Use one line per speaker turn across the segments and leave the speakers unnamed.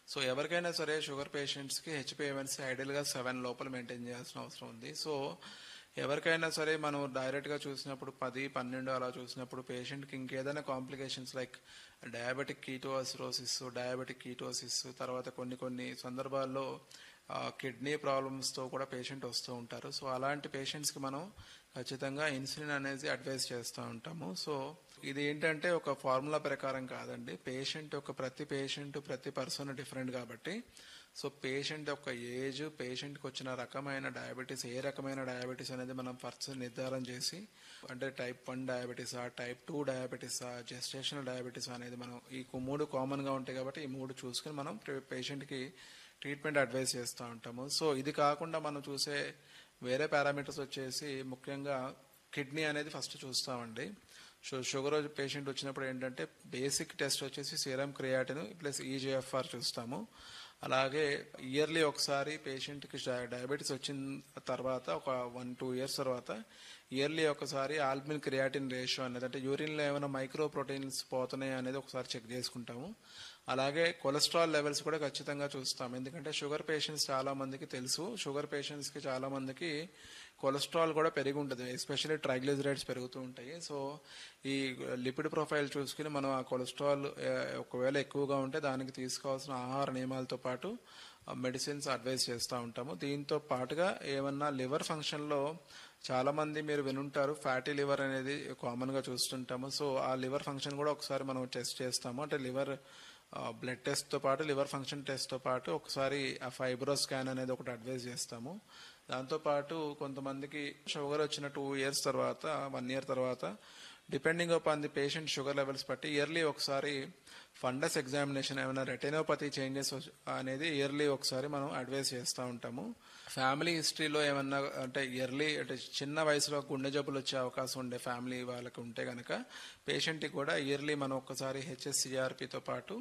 so ఎవరికైనా సరే sugar పేషెంట్స్కి హెచ్పిఏవన్సీ ఐడియల్గా సెవెన్ లోపల మెయింటైన్ చేయాల్సిన అవసరం ఉంది సో ఎవరికైనా సరే మనం డైరెక్ట్గా చూసినప్పుడు పది పన్నెండు అలా చూసినప్పుడు పేషెంట్కి ఇంకేదైనా complications like diabetic ketoacidosis diabetic ketosis తర్వాత కొన్ని కొన్ని సందర్భాల్లో కిడ్నీ ప్రాబ్లమ్స్తో కూడా పేషెంట్ వస్తూ ఉంటారు సో అలాంటి పేషెంట్స్కి మనం ఖచ్చితంగా ఇన్సులిన్ అనేది అడ్వైస్ చేస్తూ ఉంటాము సో ఇది ఏంటంటే ఒక ఫార్ములా ప్రకారం కాదండి పేషెంట్ యొక్క ప్రతి పేషెంట్ ప్రతి పర్సన్ డిఫరెంట్ కాబట్టి సో పేషెంట్ యొక్క ఏజ్ పేషెంట్కి వచ్చిన రకమైన డయాబెటీస్ ఏ రకమైన డయాబెటీస్ అనేది మనం ఫస్ట్ నిర్ధారణ చేసి అంటే టైప్ వన్ డయాబెటీసా టైప్ టూ డయాబెటీసా జెస్టేషనల్ డయాబెటీస్ అనేది మనం ఈ మూడు కామన్గా ఉంటాయి కాబట్టి ఈ మూడు చూసుకుని మనం పేషెంట్కి ట్రీట్మెంట్ అడ్వైస్ చేస్తూ ఉంటాము సో ఇది కాకుండా మనం చూసే వేరే పారామీటర్స్ వచ్చేసి ముఖ్యంగా కిడ్నీ అనేది ఫస్ట్ చూస్తామండి సో షుగర్ పేషెంట్ వచ్చినప్పుడు ఏంటంటే బేసిక్ టెస్ట్ వచ్చేసి సీరం క్రియాటిన్ ప్లస్ ఈజీఎఫ్ఆర్ చూస్తాము అలాగే ఇయర్లీ ఒకసారి పేషెంట్కి డయాబెటీస్ వచ్చిన తర్వాత ఒక వన్ టూ ఇయర్స్ తర్వాత ఇయర్లీ ఒకసారి ఆల్బిన్ క్రియాటిన్ రేషియో అనేది అంటే యూరిన్లో ఏమైనా మైక్రో ప్రోటీన్స్ పోతున్నాయి అనేది ఒకసారి చెక్ చేసుకుంటాము అలాగే కొలెస్ట్రాల్ లెవెల్స్ కూడా ఖచ్చితంగా చూస్తాం ఎందుకంటే షుగర్ పేషెంట్స్ చాలా మందికి తెలుసు షుగర్ పేషెంట్స్కి చాలా మందికి కొలెస్ట్రాల్ కూడా పెరిగి ఉంటుంది ఎస్పెషల్లీ ట్రైగ్లిజరైడ్స్ పెరుగుతూ ఉంటాయి సో ఈ లిపిడ్ ప్రొఫైల్ చూసుకుని మనం ఆ కొలెస్ట్రాల్ ఒకవేళ ఎక్కువగా ఉంటే దానికి తీసుకోవాల్సిన ఆహార నియమాలతో పాటు మెడిసిన్స్ అడ్వైస్ చేస్తూ ఉంటాము దీంతో పాటుగా ఏమన్నా లివర్ ఫంక్షన్లో చాలా మంది మీరు వినుంటారు ఫ్యాటీ లివర్ అనేది కామన్గా చూస్తుంటాము సో ఆ లివర్ ఫంక్షన్ కూడా ఒకసారి మనం టెస్ట్ చేస్తాము అంటే లివర్ బ్లడ్ టెస్ట్తో పాటు లివర్ ఫంక్షన్ టెస్ట్తో పాటు ఒకసారి ఆ ఫైబ్రో స్కాన్ అనేది ఒకటి అడ్వైజ్ చేస్తాము దాంతోపాటు కొంతమందికి షుగర్ వచ్చిన టూ ఇయర్స్ తర్వాత వన్ ఇయర్ తర్వాత depending upon the patient sugar levels బట్టి ఇయర్లీ ఒకసారి ఫండస్ ఎగ్జామినేషన్ ఏమైనా రెటినోపతి చేంజెస్ అనేది ఇయర్లీ ఒకసారి మనం అడ్వైస్ చేస్తూ ఉంటాము ఫ్యామిలీ హిస్టరీలో ఏమన్నా అంటే ఇయర్లీ అంటే చిన్న వయసులో గుండె జబ్బులు వచ్చే అవకాశం ఉండే ఫ్యామిలీ వాళ్ళకి ఉంటే కనుక పేషెంట్కి కూడా ఇయర్లీ మనం ఒకసారి హెచ్ఎస్సిఆర్పితో పాటు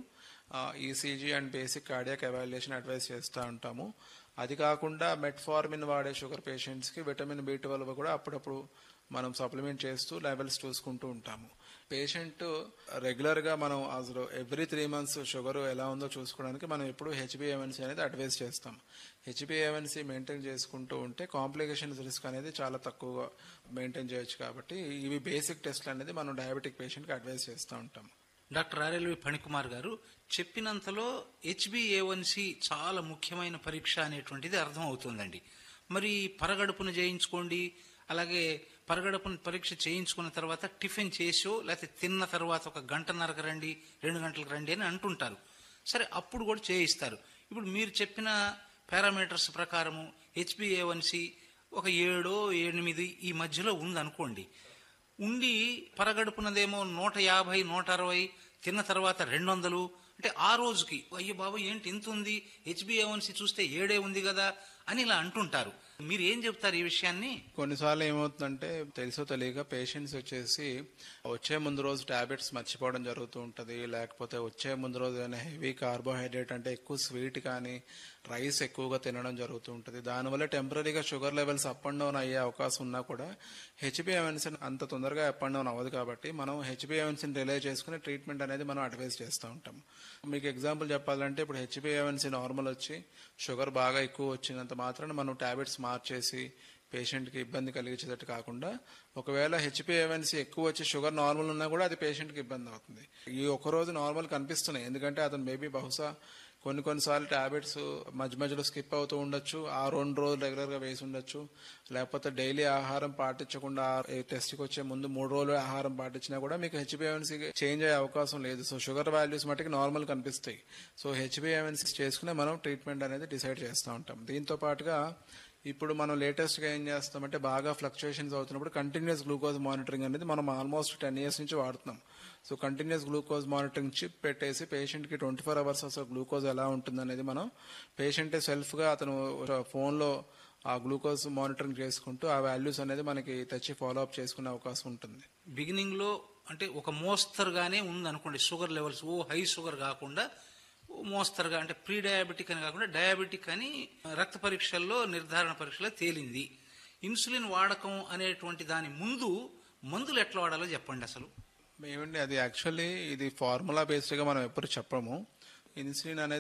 ECG and basic cardiac evaluation advice చేస్తూ ఉంటాము అది కాకుండా మెట్ఫార్మిన్ వాడే షుగర్ పేషెంట్స్కి విటమిన్ బి ట్వెల్వ్ కూడా అప్పుడప్పుడు మనం సప్లిమెంట్ చేస్తూ లెవెల్స్ చూసుకుంటూ ఉంటాము పేషెంట్ రెగ్యులర్గా మనం అసలు ఎవ్రీ త్రీ మంత్స్ షుగర్ ఎలా ఉందో చూసుకోవడానికి మనం ఎప్పుడు హెచ్బిఏవన్సీ అనేది అడ్వైస్ చేస్తాం హెచ్బిఏవన్సీ మెయింటైన్ చేసుకుంటూ ఉంటే కాంప్లికేషన్స్ రిస్క్ అనేది చాలా తక్కువగా మెయింటైన్ చేయొచ్చు కాబట్టి ఇవి బేసిక్ టెస్ట్లు అనేది మనం డయాబెటిక్ పేషెంట్కి అడ్వైస్ చేస్తూ ఉంటాం
డాక్టర్ ఆర్ఎల్వి ఫణికుమార్ గారు చెప్పినంతలో హెచ్బిఏవన్సి చాలా ముఖ్యమైన పరీక్ష అనేటువంటిది అర్థం అవుతుందండి మరి పరగడుపున చేయించుకోండి అలాగే పరగడుపున పరీక్ష చేయించుకున్న తర్వాత టిఫిన్ చేసో లేకపోతే తిన్న తర్వాత ఒక గంటన్నరకు రండి రెండు గంటలకు రండి అని అంటుంటారు సరే అప్పుడు కూడా చేయిస్తారు ఇప్పుడు మీరు చెప్పిన పారామీటర్స్ ప్రకారము హెచ్బిఏవన్సి ఒక ఏడో ఎనిమిది ఈ మధ్యలో ఉందనుకోండి ఉండి పరగడుపునదేమో నూట యాభై నూట అరవై తిన్న తర్వాత రెండు వందలు అంటే ఆ రోజుకి అయ్యో బాబు ఏంటి ఇంత ఉంది హెచ్బిఏవన్సీ చూస్తే ఏడే ఉంది కదా అని ఇలా అంటుంటారు మీరు ఏం చెప్తారు ఈ విషయాన్ని
కొన్నిసార్లు ఏమవుతుందంటే తెలుసో తెలియక పేషెంట్స్ వచ్చేసి వచ్చే ముందు రోజు టాబ్లెట్స్ మర్చిపోవడం జరుగుతూ ఉంటుంది లేకపోతే వచ్చే ముందు రోజు ఏదైనా హెవీ కార్బోహైడ్రేట్ అంటే ఎక్కువ స్వీట్ కానీ రైస్ ఎక్కువగా తినడం జరుగుతూ ఉంటుంది దానివల్ల టెంపరీగా sugar levels up and down అయ్యే అవకాశం ఉన్నా కూడా హెచ్బిఎవన్సీ అంత తొందరగా అప్ అండ్ డౌన్ అవ్వదు కాబట్టి మనం హెచ్బిఎవన్సీని రిలే చేసుకుని ట్రీట్మెంట్ అనేది మనం అడ్వైస్ చేస్తూ ఉంటాం మీకు ఎగ్జాంపుల్ చెప్పాలంటే ఇప్పుడు హెచ్బిఎవన్సీ నార్మల్ వచ్చి షుగర్ బాగా ఎక్కువ వచ్చినంత మాత్రాన మనం టాబ్లెట్స్ మార్చేసి పేషెంట్కి ఇబ్బంది కలిగించేటట్టు కాకుండా ఒకవేళ హెచ్పిఏవన్సీ ఎక్కువ వచ్చి షుగర్ నార్మల్ ఉన్నా కూడా అది పేషెంట్కి ఇబ్బంది అవుతుంది ఈ ఒక రోజు నార్మల్ కనిపిస్తున్నాయి ఎందుకంటే అతను మేబీ బహుశా కొన్ని కొన్నిసార్లు టాబ్లెట్స్ మధ్య మధ్యలో స్కిప్ అవుతూ ఉండొచ్చు ఆ రెండు రోజులు రెగ్యులర్గా వేసి ఉండొచ్చు లేకపోతే డైలీ ఆహారం పాటించకుండా టెస్ట్కి వచ్చే ముందు మూడు రోజులు ఆహారం పాటించినా కూడా మీకు హెచ్బిఎవన్సీ చేంజ్ అయ్యే అవకాశం లేదు సో షుగర్ వాల్యూస్ మట్టుకు నార్మల్ కనిపిస్తాయి సో హెచ్బిఎవన్సీ చేసుకునే మనం ట్రీట్మెంట్ అనేది డిసైడ్ చేస్తూ ఉంటాం దీంతో పాటుగా ఇప్పుడు మనం లేటెస్ట్గా ఏం చేస్తామంటే బాగా ఫ్లక్చుయేషన్స్ అవుతున్నప్పుడు కంటిన్యూస్ గ్లూకోజ్ మానిటరింగ్ అనేది మనం ఆల్మోస్ట్ టెన్ ఇయర్స్ నుంచి వాడుతున్నాం so continuous glucose monitoring chip పెట్టేసి పేషెంట్కి ట్వంటీ ఫోర్ అవర్స్ అసలు గ్లూకోజ్ ఎలా ఉంటుంది అనేది మనం పేషెంట్ సెల్ఫ్గా అతను ఫోన్లో ఆ గ్లూకోజ్ మానిటరింగ్ చేసుకుంటూ ఆ వాల్యూస్ అనేది మనకి తెచ్చి ఫాలో అప్ చేసుకునే అవకాశం ఉంటుంది
బిగినింగ్ లో అంటే ఒక మోస్తరుగానే ఉంది అనుకోండి షుగర్ లెవెల్స్ ఓ హై షుగర్ కాకుండా ఓ మోస్తరుగా అంటే ప్రీ డయాబెటిక్ అని కాకుండా డయాబెటిక్ అని రక్త పరీక్షల్లో నిర్ధారణ పరీక్షలో తేలింది ఇన్సులిన్ వాడకం అనేటువంటి దాని ముందు మందులు ఎట్లా వాడాలో చెప్పండి అసలు
ఏమండి అది యాక్చువల్లీ ఇది ఫార్ములా బేస్డ్గా మనం ఎప్పుడు చెప్పము ఇన్సులిన్ అనేది